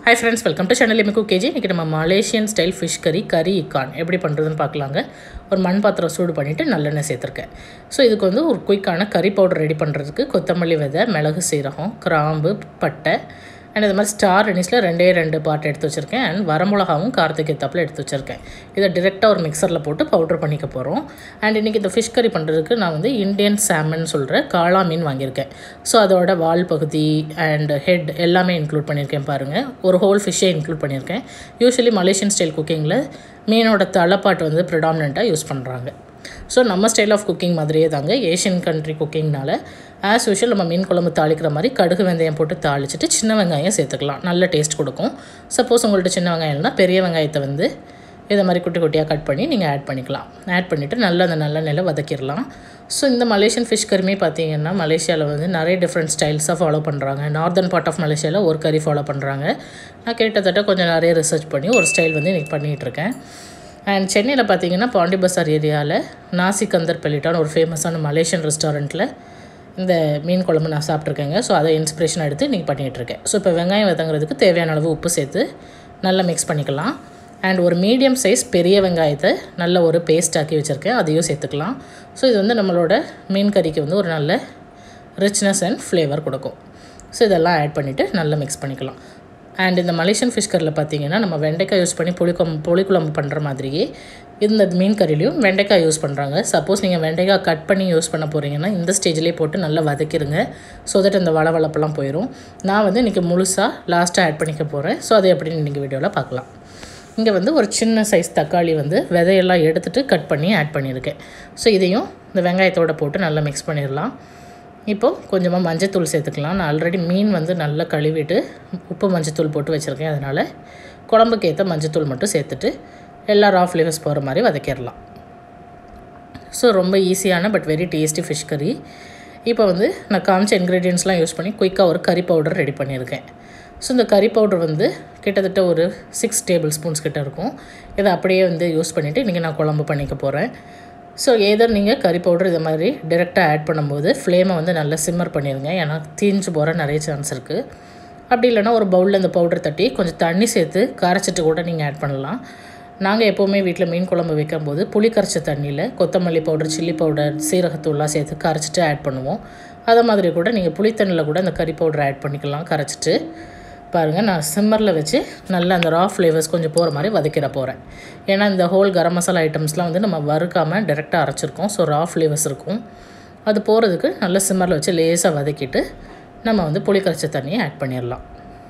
hi friends welcome to channel எமிக்கு கேஜி இன்றைக்கி நம்ம மலேசியன் ஸ்டைல் ஃபிஷ் கறி கறி இக்கான் எப்படி பண்ணுறதுன்னு பார்க்கலாங்க ஒரு மண் பாத்திரம் சூடு பண்ணிவிட்டு நல்லெண்ணெய் சேர்த்துருக்கேன் ஸோ இதுக்கு வந்து ஒரு குயிக்கான கறி பவுடர் ரெடி பண்ணுறதுக்கு கொத்தமல்லி விதை மிளகு சீரகம் கிராம்பு பட்டை அண்ட் இது மாதிரி ஸ்டார் அனிஸில் ரெண்டே ரெண்டு பார்ட் எடுத்து வச்சுருக்கேன் அண்ட் வரமிளகாவும் காரத்துக்கு ஏத்தாப்பில் எடுத்து வச்சுருக்கேன் இதை டிரெக்டாக ஒரு மிக்சரில் போட்டு பவுடர் பண்ணிக்க போகிறோம் அண்ட் இன்றைக்கி இந்த ஃபிஷ் கறி பண்ணுறதுக்கு நான் வந்து இந்தியன் சாமன் சொல்கிற காளா மீன் வாங்கியிருக்கேன் ஸோ அதோட வால் பகுதி அண்ட் ஹெட் எல்லாமே இன்க்ளூட் பண்ணியிருக்கேன் பாருங்கள் ஒரு ஹோல் ஃபிஷ்ஷே இன்க்ளூட் பண்ணியிருக்கேன் யூஸ்வலி மலேசியன் ஸ்டைல் குக்கிங்கில் மீனோட தலைப்பாட்டு வந்து ப்ரிடாமினண்ட்டாக யூஸ் பண்ணுறாங்க ஸோ நம்ம ஸ்டைல் ஆஃப் குக்கிங் மாதிரியே தாங்க ஏஷியன் கண்ட்ரி குக்கிங்னால ஆஸ் யூஷுவல் நம்ம மீன் குழம்பு தாளிக்கிற மாதிரி கடுகு வெந்தயம் போட்டு தாளிச்சிட்டு சின்ன வெங்காயம் சேர்த்துக்கலாம் நல்ல டேஸ்ட் கொடுக்கும் சப்போஸ் உங்கள்கிட்ட சின்ன வெங்காயம் இல்லைனா பெரிய வெங்காயத்தை வந்து இதை மாதிரி குட்டி குட்டியாக கட் பண்ணி நீங்கள் ஆட் பண்ணிக்கலாம் ஆட் பண்ணிவிட்டு நல்லா அந்த நல்ல நிலை வதக்கிடலாம் ஸோ இந்த மலேசியன் ஃபிஷ் கறிமே பார்த்தீங்கன்னா மலேசியாவில் வந்து நிறைய டிஃப்ரெண்ட் ஸ்டைல்ஸாக ஃபாலோ பண்ணுறாங்க நார்தர்ன் பார்ட் ஆஃப் மலேசியாவில் ஒரு கறி ஃபாலோ பண்ணுறாங்க நான் கிட்டத்தட்ட கொஞ்சம் நிறைய ரிசர்ச் பண்ணி ஒரு ஸ்டைல் வந்து இன்றைக்கி பண்ணிகிட்ருக்கேன் அண்ட் சென்னையில் பார்த்தீங்கன்னா பாண்டி பசார் ஏரியாவில் நாசிகந்தர் பெலிட்டான்னு ஒரு ஃபேமஸான மலேசியன் ரெஸ்டாரண்ட்டில் இந்த மீன் குழம்பு நான் சாப்பிட்ருக்கேங்க ஸோ அதை இன்ஸ்பிரேஷன் எடுத்து இன்றைக்கி பண்ணிகிட்ருக்கேன் ஸோ இப்போ வெங்காயம் வதங்குறதுக்கு தேவையான அளவு உப்பு சேர்த்து நல்லா மிக்ஸ் பண்ணிக்கலாம் அண்ட் ஒரு மீடியம் சைஸ் பெரிய வெங்காயத்தை நல்ல ஒரு பேஸ்ட் ஆக்கி வச்சுருக்கேன் அதையும் சேர்த்துக்கலாம் ஸோ இது வந்து நம்மளோட மீன் கறிக்கு வந்து ஒரு நல்ல ரிச்னஸ் அண்ட் ஃப்ளேவர் கொடுக்கும் ஸோ இதெல்லாம் ஆட் பண்ணிவிட்டு நல்லா மிக்ஸ் பண்ணிக்கலாம் அண்ட் இந்த மலேசியன் ஃபிஷ் கறியில் பார்த்தீங்கன்னா நம்ம வெண்டைக்காய் யூஸ் பண்ணி புளிக்குழம்பு புளிக்குழம்பு பண்ணுற மாதிரியே இந்த மீன் கறிலையும் வெண்டைக்காய் யூஸ் பண்ணுறாங்க சப்போஸ் நீங்கள் வெண்டைக்காய் கட் பண்ணி யூஸ் பண்ண போகிறீங்கன்னா இந்த ஸ்டேஜ்லேயே போட்டு நல்லா வதக்கிடுங்க ஸோ தட் இந்த வளவளப்பெல்லாம் போயிடும் நான் வந்து இன்றைக்கி முழுசாக லாஸ்ட்டாக ஆட் பண்ணிக்க போகிறேன் ஸோ அதை எப்படின்னு இன்றைக்கி வீடியோவில் பார்க்கலாம் இங்கே வந்து ஒரு சின்ன சைஸ் தக்காளி வந்து விதையெல்லாம் எடுத்துகிட்டு கட் பண்ணி ஆட் பண்ணியிருக்கேன் ஸோ இதையும் இந்த வெங்காயத்தோடு போட்டு நல்லா மிக்ஸ் பண்ணிடலாம் இப்போது கொஞ்சமாக மஞ்சத்தூள் சேர்த்துக்கலாம் நான் ஆல்ரெடி மீன் வந்து நல்லா கழுவிட்டு உப்பு மஞ்சத்தூள் போட்டு வச்சுருக்கேன் அதனால் குழம்புக்கு ஏற்ற மஞ்சத்தூள் மட்டும் சேர்த்துட்டு எல்லா ரா ஃப்ளேவர்ஸ் போகிற மாதிரி வதக்கிடலாம் ஸோ ரொம்ப ஈஸியான பட் வெரி டேஸ்டி ஃபிஷ் கறி இப்போ வந்து நான் காமிச்ச இன்க்ரீடியன்ஸ்லாம் யூஸ் பண்ணி குயிக்காக ஒரு கறி பவுடர் ரெடி பண்ணியிருக்கேன் ஸோ இந்த கறி பவுடர் வந்து கிட்டத்தட்ட ஒரு சிக்ஸ் டேபிள் ஸ்பூன்ஸ் கிட்ட இருக்கும் இதை அப்படியே வந்து யூஸ் பண்ணிவிட்டு இன்றைக்கி நான் குழம்பு பண்ணிக்க போகிறேன் ஸோ ஏதர் நீங்கள் கறி பவுடர் இது மாதிரி டிரெக்டாக ஆட் பண்ணும்போது ஃப்ளேமை வந்து நல்லா சிம்மர் பண்ணிடுங்க ஏன்னா தீஞ்சு போகிற நிறைய சான்ஸ் இருக்குது அப்படி இல்லைனா ஒரு பவுலில் இந்த பவுடர் தட்டி கொஞ்சம் தண்ணி சேர்த்து கரைச்சிட்டு கூட நீங்கள் ஆட் பண்ணலாம் நாங்கள் எப்போவுமே வீட்டில் மீன் குழம்பு வைக்கும்போது புளி கரைச்ச தண்ணியில் கொத்தமல்லி பவுடர் சில்லி பவுடர் சீரகத்தூள்லாம் சேர்த்து கரைச்சிட்டு ஆட் பண்ணுவோம் அதை மாதிரி கூட நீங்கள் புளித்தண்ணியில் கூட அந்த கறி பவுடர் ஆட் பண்ணிக்கலாம் கரைச்சிட்டு பாருங்கள் நான் சிம்மரில் வச்சு நல்லா அந்த ரா ஃப்ளேவர்ஸ் கொஞ்சம் போகிற மாதிரி வதக்கிட போகிறேன் ஏன்னா இந்த ஹோல் கரம் மசாலா ஐட்டம்ஸ்லாம் வந்து நம்ம வறுக்காமல் டேரெக்டாக அரைச்சிருக்கோம் ஸோ ரா ஃப்ளேவர்ஸ் இருக்கும் அது போகிறதுக்கு நல்லா சிம்மரில் வச்சு லேசாக வதக்கிட்டு நம்ம வந்து புளி கரைச்ச தண்ணியை ஆட் பண்ணிடலாம்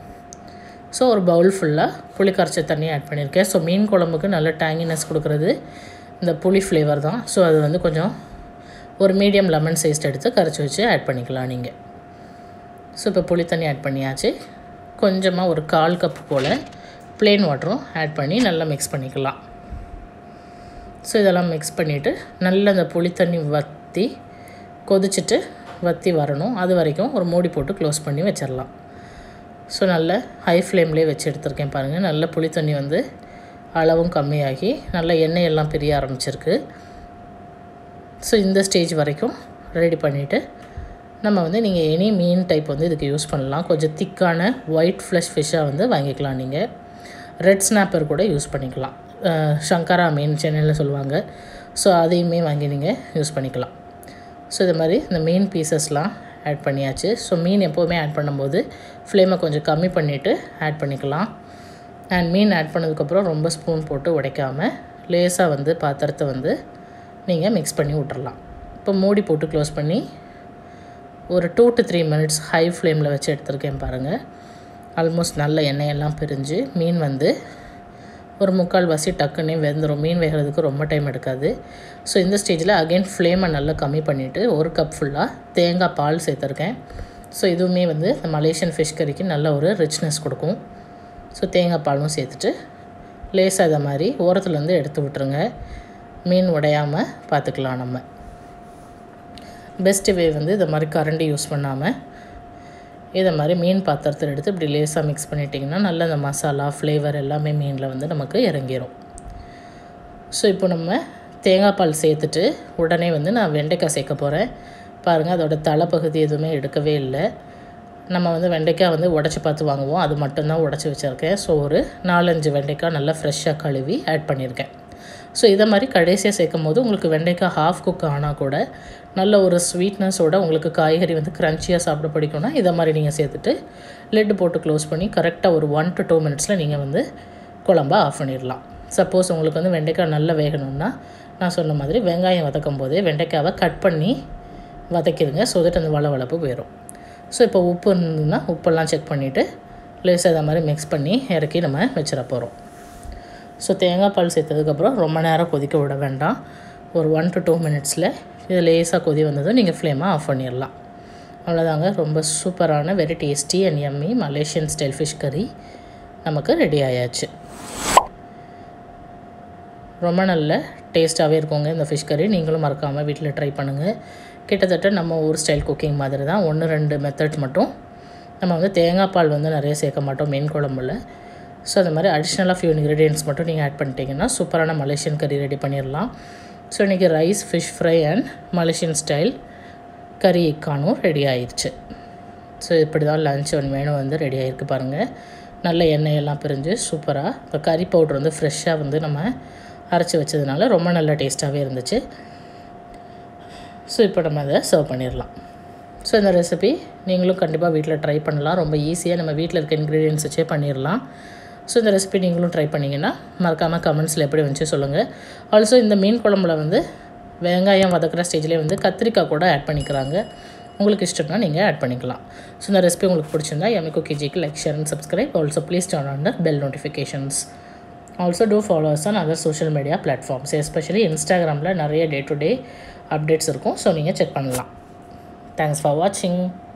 ஸோ ஒரு பவுல் ஃபுல்லாக புளி கரைச்ச தண்ணியை ஆட் பண்ணியிருக்கேன் ஸோ மீன் குழம்புக்கு நல்ல டேங்கினஸ் கொடுக்குறது இந்த புளி ஃப்ளேவர் தான் ஸோ அது வந்து கொஞ்சம் ஒரு மீடியம் லெமன் சைஸ்ட் எடுத்து கரைச்சி வச்சு ஆட் பண்ணிக்கலாம் நீங்கள் ஸோ இப்போ புளி தண்ணி ஆட் பண்ணியாச்சு கொஞ்சமாக ஒரு கால் கப் போல் ப்ளெயின் வாட்டரும் ஆட் பண்ணி நல்லா மிக்ஸ் பண்ணிக்கலாம் ஸோ இதெல்லாம் மிக்ஸ் பண்ணிவிட்டு நல்லா அந்த புளி தண்ணி வற்றி கொதிச்சுட்டு வற்றி வரணும் அது வரைக்கும் ஒரு மூடி போட்டு க்ளோஸ் பண்ணி வச்சிடலாம் ஸோ நல்ல ஹை ஃப்ளேம்லேயே வச்சு எடுத்திருக்கேன் பாருங்கள் நல்ல புளி தண்ணி வந்து அளவும் கம்மியாகி நல்ல எண்ணெய் எல்லாம் பிரிய ஆரம்பிச்சிருக்கு ஸோ இந்த ஸ்டேஜ் வரைக்கும் ரெடி பண்ணிவிட்டு நம்ம வந்து நீங்கள் எனி மீன் டைப் வந்து இதுக்கு யூஸ் பண்ணலாம் கொஞ்சம் திக்கான ஒயிட் ஃப்ளஷ் ஃபிஷ்ஷாக வந்து வாங்கிக்கலாம் நீங்கள் ரெட் ஸ்னாப்பர் கூட யூஸ் பண்ணிக்கலாம் சங்கரா மீன் சென்னையில் சொல்லுவாங்க ஸோ அதையுமே வாங்கி நீங்கள் யூஸ் பண்ணிக்கலாம் ஸோ இது மாதிரி இந்த மீன் பீசஸ்லாம் ஆட் பண்ணியாச்சு ஸோ மீன் எப்போவுமே ஆட் பண்ணும்போது ஃப்ளேமை கொஞ்சம் கம்மி பண்ணிவிட்டு ஆட் பண்ணிக்கலாம் அண்ட் மீன் ஆட் பண்ணதுக்கப்புறம் ரொம்ப ஸ்பூன் போட்டு உடைக்காமல் லேசாக வந்து பாத்திரத்தை வந்து நீங்கள் மிக்ஸ் பண்ணி விட்டுறலாம் இப்போ மூடி போட்டு க்ளோஸ் பண்ணி ஒரு two to three minutes high ஃப்ளேமில் வச்சு எடுத்திருக்கேன் பாருங்கள் ஆல்மோஸ்ட் நல்ல எண்ணெயெல்லாம் பிரிஞ்சு மீன் வந்து ஒரு முக்கால் வாசி டக்குன்னே வெந்துடும் மீன் வேகிறதுக்கு ரொம்ப டைம் எடுக்காது ஸோ இந்த ஸ்டேஜில் அகெயின் ஃப்ளேமை நல்லா கம்மி பண்ணிவிட்டு ஒரு கப் ஃபுல்லாக தேங்காய் பால் சேர்த்துருக்கேன் ஸோ இதுவுமே வந்து இந்த மலேசியன் ஃபிஷ் கறிக்கு நல்ல ஒரு ரிச்னஸ் கொடுக்கும் ஸோ தேங்காய் பாலும் சேர்த்துட்டு லேசாக இதை மாதிரி ஓரத்துலேருந்து எடுத்து விட்டுருங்க மீன் உடையாமல் பார்த்துக்கலாம் நம்ம பெஸ்ட்டு வே வந்து இதை மாதிரி கரண்டி யூஸ் பண்ணாமல் இதை மாதிரி மீன் பாத்திரத்தில் எடுத்து இப்படி லேசாக மிக்ஸ் பண்ணிட்டிங்கன்னா நல்ல அந்த மசாலா ஃப்ளேவர் எல்லாமே மீனில் வந்து நமக்கு இறங்கிடும் ஸோ இப்போ நம்ம தேங்காய் பால் சேர்த்துட்டு உடனே வந்து நான் வெண்டைக்காய் சேர்க்க போகிறேன் பாருங்கள் அதோட தலைப்பகுதி எதுவுமே எடுக்கவே இல்லை நம்ம வந்து வெண்டைக்காய் வந்து உடச்சி பார்த்து வாங்குவோம் அது மட்டும்தான் உடச்சி வச்சுருக்கேன் ஸோ ஒரு நாலஞ்சு வெண்டைக்காய் நல்லா ஃப்ரெஷ்ஷாக கழுவி ஆட் பண்ணியிருக்கேன் ஸோ இதை மாதிரி கடைசியாக சேர்க்கும் போது உங்களுக்கு வெண்டைக்காய் ஹாஃப் குக் ஆனால் கூட நல்ல ஒரு ஸ்வீட்னஸோட உங்களுக்கு காய்கறி வந்து க்ரன்ச்சியாக சாப்பிட பிடிக்கும்னா இதை மாதிரி நீங்கள் சேர்த்துட்டு லெட்டு போட்டு க்ளோஸ் பண்ணி கரெக்டாக ஒரு ஒன் டு டூ மினிட்ஸில் நீங்கள் வந்து குழம்ப ஆஃப் பண்ணிடலாம் சப்போஸ் உங்களுக்கு வந்து வெண்டைக்காய் நல்லா வேகணும்னா நான் சொன்ன மாதிரி வெங்காயம் வதக்கும் போதே வெண்டைக்காவை கட் பண்ணி வதக்கிடுங்க ஸோ தட் அந்த வளவளப்பு போயிடும் ஸோ இப்போ உப்பு இருந்ததுன்னா உப்பெல்லாம் செக் பண்ணிவிட்டு லேசாக இதை மாதிரி மிக்ஸ் பண்ணி இறக்கி நம்ம வச்சிட போகிறோம் ஸோ தேங்காய் பால் சேர்த்ததுக்கப்புறம் ரொம்ப நேரம் கொதிக்க விட வேண்டாம் ஒரு ஒன் டு டூ மினிட்ஸில் இது லேசாக கொதி வந்ததும் நீங்கள் ஃப்ளேமை ஆஃப் பண்ணிடலாம் அவ்வளோதாங்க ரொம்ப சூப்பரான very tasty and yummy Malaysian style fish கறி நமக்கு ரெடி ஆயாச்சு ரொம்ப நல்ல டேஸ்ட்டாகவே இருக்குங்க இந்த ஃபிஷ் கறி நீங்களும் மறக்காமல் வீட்டில் ட்ரை பண்ணுங்கள் கிட்டத்தட்ட நம்ம ஊர் ஸ்டைல் குக்கிங் மாதிரி தான் ஒன்று ரெண்டு மெத்தட்ஸ் மட்டும் நம்ம வந்து தேங்காய் பால் வந்து நிறைய சேர்க்க மாட்டோம் மீன் குழம்புல ஸோ அந்த மாதிரி அடிஷ்னலாக ஃபியூ இன்க்ரீடியன்ட்ஸ் மட்டும் நீங்கள் ஆட் பண்ணிட்டீங்கன்னா சூப்பரான மலேசியன் கறி ரெடி பண்ணிடலாம் ஸோ இன்றைக்கி rice fish fry and Malaysian style கறி இக்கானும் ரெடி ஆயிடுச்சு ஸோ இப்படி தான் லஞ்ச் ஒன் மெனு வந்து ரெடி ஆகிருக்கு பாருங்கள் நல்ல எண்ணெயெல்லாம் பிரிஞ்சு சூப்பராக இப்போ கறி பவுட்ரு வந்து ஃப்ரெஷ்ஷாக வந்து நம்ம அரைச்சி வச்சதுனால ரொம்ப நல்ல டேஸ்ட்டாகவே இருந்துச்சு ஸோ இப்போ நம்ம அதை சர்வ் பண்ணிடலாம் ஸோ இந்த ரெசிபி நீங்களும் கண்டிப்பாக வீட்டில் ட்ரை பண்ணலாம் ரொம்ப ஈஸியாக நம்ம வீட்டில் இருக்க இன்க்ரீடியன்ஸ் வச்சே பண்ணிடலாம் ஸோ இந்த ரெசிபி நீங்களும் ட்ரை பண்ணிங்கன்னா மறக்காமல் கமெண்ட்ஸில் எப்படி வந்துச்சு சொல்லுங்கள் ஆல்சோ இந்த மீன் குழம்புல வந்து வெங்காயம் வதக்கிற ஸ்டேஜ்லேயே வந்து கத்திரிக்காய் கூட ஆட் பண்ணிக்கிறாங்க உங்களுக்கு இஷ்டம்னா நீங்கள் ஆட் பண்ணிக்கலாம் ஸோ இந்த ரெசிபி உங்களுக்கு பிடிச்சிருந்தா எம்இ குக்கிஜிக்கு like share and subscribe also please turn on the bell notifications also do followers on other social media platforms especially இன்ஸ்டாகிராமில் நிறைய டே டு டே அப்டேட்ஸ் இருக்கும் ஸோ நீங்கள் செக் பண்ணலாம் தேங்க்ஸ் ஃபார் வாட்சிங்